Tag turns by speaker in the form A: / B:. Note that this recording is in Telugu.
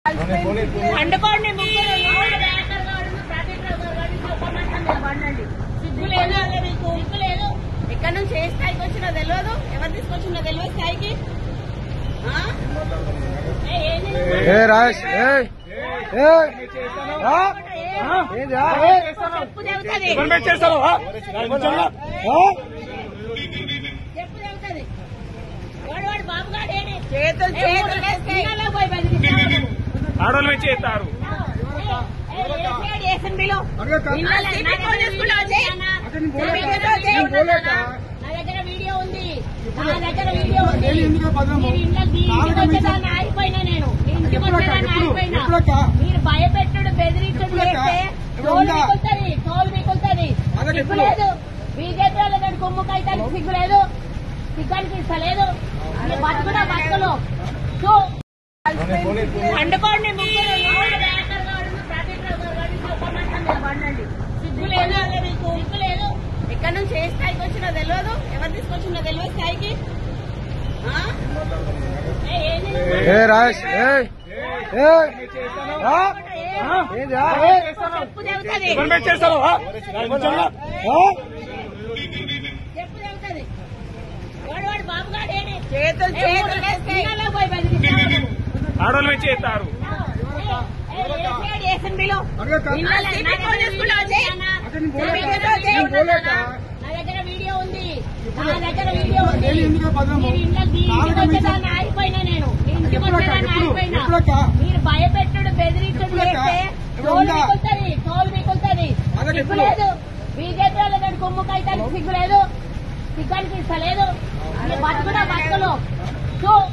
A: పండుకోండి ముగ్గురు ఎవరు డైరెక్టర్ గారు, ప్రదీప్ రావు గారు కానీ చెప్పమంటారు మీరు బండండి. సిగ్గు లేదు మీకు సిగ్గు లేదు ఎక్కడ నుంచి ఏ స్థాయికి వచ్చినా తెలియదు ఎవరు తీసుకొచ్చినా తెలియదు స్థాయికి ఆ? ఏ, ఏంది నువ్వు?
B: ఏ రాజేష్ ఏ ఏ ఆ? ఏందిరా? ఏ?
A: చెప్పు చెబుతుంది
C: గవర్నమెంట్ చేస్తారు ఆ? నిజంగా?
B: ఆ?
A: చెప్పు చెబుతుంది వాడు వాడు బాబు గారు ఏడి? చేతులు ఏ, ఊరు ఇళ్ళలో పోయి బెదిరిస్తావు.
C: ఆడవాళ్ళు మీద చేస్తారు
A: ఏ, ఏ, ఏసీఆర్ ఏసెంబ్లీలో
B: అడగక్క.
A: ఇళ్ళలో నా దగ్గర వీడియో ఉంది. నా దగ్గర వీడియో ఉంది నా దగ్గర వీడియో ఉంది
B: నేను ఎందుకు బదనాము?
A: మీరు ఇంట్లో మీ ఇంటికి వచ్చేదాన్ని ఆగిపోయినా నేను మీ ఇంటికి
B: ఎప్పుడక్క?
A: వచ్చేదాన్ని
B: ఎప్పుడు?
A: ఆగిపోయినా
B: ఎప్పుడక్క?
A: మీరు భయపెట్టుడు బెదిరించుడు
B: ఎప్పుడక్క?
A: చేస్తే
B: ఎప్పుడు
A: తోలు
B: ఉందా?
A: మిగులుతుంది తోలు మిగులుతుంది
B: అలాగే
A: సిగ్గు
B: ఎప్పుడు?
A: లేదు బీజేపీ వాళ్ళ దగ్గర కుమ్ముకైతానికి సిగ్గు లేదు సిగ్గు అనిపిస్తలేదు నీ బతుకునా బతుకులు చూ పండుకోండి ముగ్గురు ఎవరు డైరెక్టర్ గారు, ప్రదీప్ రావు గారు కానీ చెప్పమంటారు మీరు బండండి. సిగ్గు లేదు మీకు సిగ్గు లేదు ఎక్కడ నుంచి ఏ స్థాయికి వచ్చినా తెలియదు ఎవరు తీసుకొచ్చినా తెలియదు స్థాయికి ఆ? ఏ, ఏంది నువ్వు?
B: ఏ రాజేష్ ఏ ఏ ఆ? ఏందిరా? ఏ?
A: చెప్పు చెబుతుంది
C: గవర్నమెంట్ చేస్తారు ఆ? నిజంగా?
B: ఆ?
A: చెప్పు చెబుతుంది వాడు వాడు బాబు గారు ఏడి? చేతులు ఏ, ఊరు ఇళ్ళలో పోయి బెదిరిస్తావు.
C: ఆడవాళ్ళు మీద చేస్తారు
A: ఏ, ఏ, ఏసీఆర్ ఏసెంబ్లీలో
B: అడగక్క.
A: ఇళ్ళలో నా దగ్గర వీడియో ఉంది.
B: అతను
A: నా
B: పోలేక.
A: దగ్గర
B: నేను పోలేక.
A: నా దగ్గర వీడియో ఉంది నా దగ్గర వీడియో ఉంది
B: నేను ఎందుకు బదనాము?
A: మీరు ఇంట్లో మీ ఇంటికి
B: కాలుగా
A: వచ్చేదాన్ని ఆగిపోయినా నేను మీ ఇంటికి
B: ఎప్పుడక్క?
A: వచ్చేదాన్ని
B: ఎప్పుడు?
A: ఆగిపోయినా
B: ఎప్పుడక్క?
A: మీరు భయపెట్టుడు బెదిరించుడు
B: ఎప్పుడక్క?
A: చేస్తే
B: ఎప్పుడు
A: తోలు
B: ఉందా?
A: మిగులుతుంది తోలు మిగులుతుంది
B: అలాగే
A: సిగ్గు
B: ఎప్పుడు?
A: లేదు బీజేపీ వాళ్ళ దగ్గర కుమ్ముకైతానికి సిగ్గు లేదు సిగ్గు అనిపిస్తలేదు నీ బతుకునా బతుకులు చూ